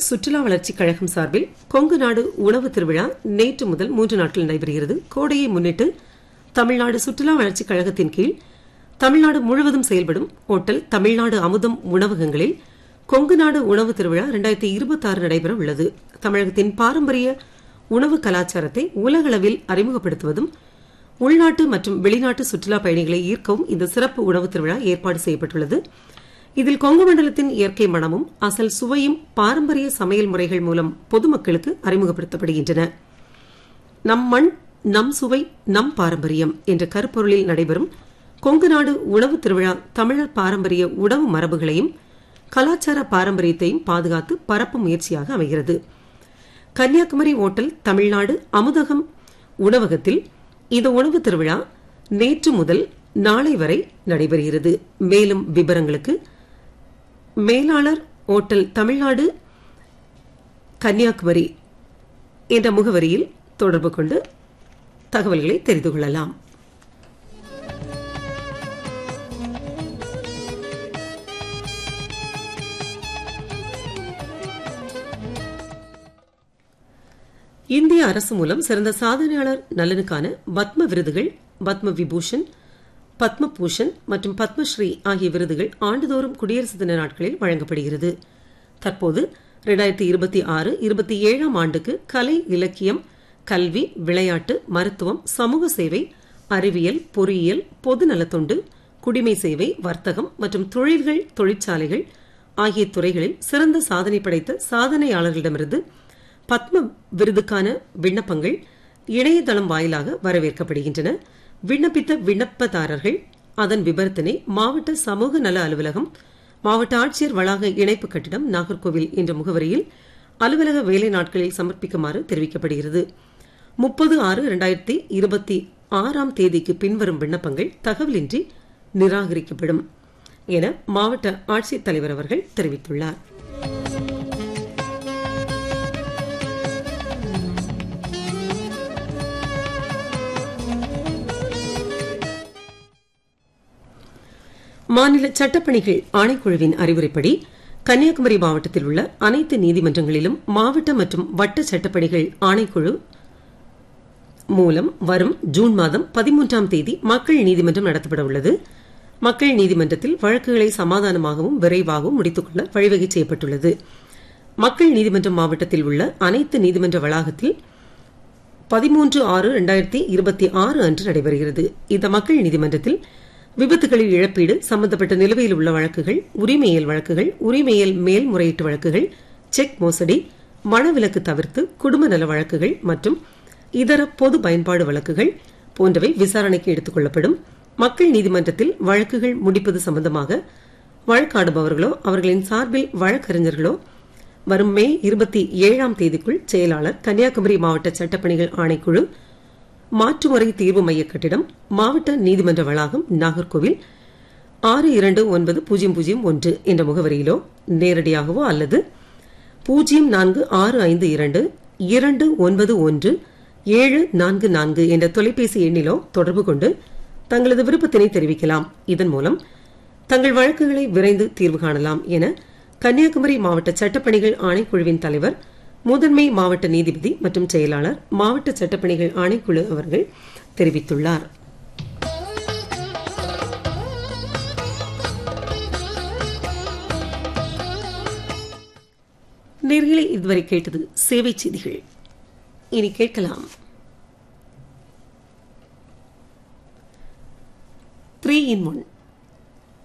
சுற்றுலா வளர்ச்சிக் கழகம் சார்பில் கொங்கு நாடு உணவு திருவிழா நேற்று முதல் மூன்று நாட்கள் நடைபெறுகிறது கோடையை முன்னிட்டு தமிழ்நாடு சுற்றுலா வளர்ச்சிக் கழகத்தின் கீழ் தமிழ்நாடு முழுவதும் செயல்படும் ஓட்டல் தமிழ்நாடு அமுதம் உணவகங்களில் கொங்கு நாடு உணவு திருவிழா இரண்டாயிரத்தி இருபத்தி ஆறு நடைபெற உள்ளது தமிழகத்தின் பாரம்பரிய உணவு கலாச்சாரத்தை உலகளவில் அறிமுகப்படுத்துவதும் உள்நாட்டு மற்றும் வெளிநாட்டு சுற்றுலா பயணிகளை ஈர்க்கவும் இந்த சிறப்பு உணவு திருவிழா ஏற்பாடு செய்யப்பட்டுள்ளது இதில் கொங்கு மண்டலத்தின் இயற்கை மனமும் அசல் சுவையும் பாரம்பரிய சமையல் முறைகள் மூலம் பொதுமக்களுக்கு அறிமுகப்படுத்தப்படுகின்றன நம் மண் நம் சுவை நம் பாரம்பரியம் என்ற கருப்பொருளில் நடைபெறும் கொங்கு நாடு உணவு திருவிழா தமிழர் பாரம்பரிய உணவு மரபுகளையும் கலாச்சார பாரம்பரியத்தையும் பாதுகாத்து பரப்பும் முயற்சியாக அமைகிறது கன்னியாகுமரி ஓட்டல் தமிழ்நாடு அமுதகம் உணவகத்தில் இந்த உணவு திருவிழா நேற்று முதல் நாளை வரை நடைபெறுகிறது மேலும் விவரங்களுக்கு மேலாளர் ஓட்டல் தமிழ்நாடு கன்னியாகுமரி என்ற முகவரியில் தொடர்பு கொண்டு தகவல்களை தெரிந்து கொள்ளலாம் இந்திய அரசு மூலம் சிறந்த சாதனையாளர் நலனுக்கான பத்ம விருதுகள் பத்ம விபூஷன் பத்ம பூஷன் மற்றும் பத்மஸ்ரீ ஆகிய விருதுகள் ஆண்டுதோறும் குடியரசு தின நாட்களில் வழங்கப்படுகிறது தற்போது இரண்டாயிரத்தி இருபத்தி ஆறு இருபத்தி ஏழாம் ஆண்டுக்கு கலை இலக்கியம் கல்வி விளையாட்டு மருத்துவம் சமூக சேவை அறிவியல் பொறியியல் பொது நலத்தொண்டு குடிமை சேவை வர்த்தகம் மற்றும் தொழில்கள் தொழிற்சாலைகள் ஆகிய துறைகளில் சிறந்த சாதனை படைத்த சாதனையாளர்களிடமிருந்து பத்ம விருதுக்கான விண்ணப்பங்கள் இணையதளம் வாயிலாக வரவேற்கப்படுகின்றன விண்ணப்பித்த விண்ணப்பதாரர்கள் அதன் விபரத்தினை மாவட்ட சமூக நல அலுவலகம் மாவட்ட ஆட்சியர் வளாக இணைப்பு கட்டிடம் நாகர்கோவில் என்ற முகவரியில் அலுவலக வேலை நாட்களில் சமர்ப்பிக்குமாறு தெரிவிக்கப்படுகிறது முப்பது ஆறு இரண்டாயிரத்தி இருபத்தி ஆறாம் தேதிக்கு பின்வரும் விண்ணப்பங்கள் தகவலின்றி நிராகரிக்கப்படும் என மாவட்ட ஆட்சித் தலைவர் அவர்கள் தெரிவித்துள்ளார் மாநில சட்டப்பணிகள் ஆணைக்குழுவின் அறிவுரைப்படி கன்னியாகுமரி மாவட்டத்தில் உள்ள அனைத்து நீதிமன்றங்களிலும் மாவட்ட மற்றும் வட்ட சட்டப்பணிகள் ஆணைக்குழு மூலம் வரும் ஜூன் மாதம் பதிமூன்றாம் தேதி மக்கள் நீதிமன்றம் நடத்தப்பட உள்ளது மக்கள் நீதிமன்றத்தில் வழக்குகளை சமாதானமாகவும் விரைவாகவும் முடித்துக்கொள்ள வழிவகை செய்யப்பட்டுள்ளது மக்கள் நீதிமன்றம் மாவட்டத்தில் உள்ள அனைத்து நீதிமன்ற வளாகத்தில் பதிமூன்று ஆறு இரண்டாயிரத்தி இருபத்தி ஆறு அன்று நடைபெறுகிறது இந்த மக்கள் நீதிமன்றத்தில் விபத்துகளில் இழப்பீடு சம்பந்தப்பட்ட நிலுவையில் உள்ள வழக்குகள் உரிமையல் வழக்குகள் உரிமையல் மேல்முறையீட்டு வழக்குகள் செக் மோசடி மனவிலக்கு தவிர்த்து குடும்ப நல வழக்குகள் மற்றும் இதர பொது பயன்பாடு வழக்குகள் போன்றவை விசாரணைக்கு எடுத்துக் கொள்ளப்படும் மக்கள் நீதிமன்றத்தில் வழக்குகள் முடிப்பது சம்பந்தமாக வழக்காடுபவர்களோ அவர்களின் சார்பில் வழக்கறிஞர்களோ வரும் மே இருபத்தி ஏழாம் தேதிக்குள் செயலாளர் கன்னியாகுமரி மாவட்ட சட்டப்பணிகள் ஆணைக்குழு மாற்றுமுறை தீர்வு மைய கட்டிடம் மாவட்ட நீதிமன்ற வளாகம் நாகர்கோவில் ஆறு இரண்டு ஒன்பது பூஜ்ஜியம் பூஜ்ஜியம் ஒன்று என்ற முகவரியிலோ நேரடியாகவோ அல்லது பூஜ்ஜியம் நான்கு ஆறு ஐந்து இரண்டு இரண்டு ஒன்பது ஒன்று ஏழு நான்கு நான்கு என்ற தொலைபேசி எண்ணிலோ தொடர்பு கொண்டு தங்களது விருப்பத்தினை தெரிவிக்கலாம் இதன் மூலம் தங்கள் வழக்குகளை விரைந்து தீர்வு காணலாம் என கன்னியாகுமரி மாவட்ட சட்டப்பணிகள் ஆணைக்குழுவின் தலைவர் முதன்மை மாவட்ட நீதிபதி மற்றும் செயலாளர் மாவட்ட சட்டப்பணிகள் ஆணைக்குழு அவர்கள் தெரிவித்துள்ளார் நேர்களை இதுவரை கேட்டது சேவை செய்திகள் இனி கேட்கலாம் த்ரீ இன் ஒன்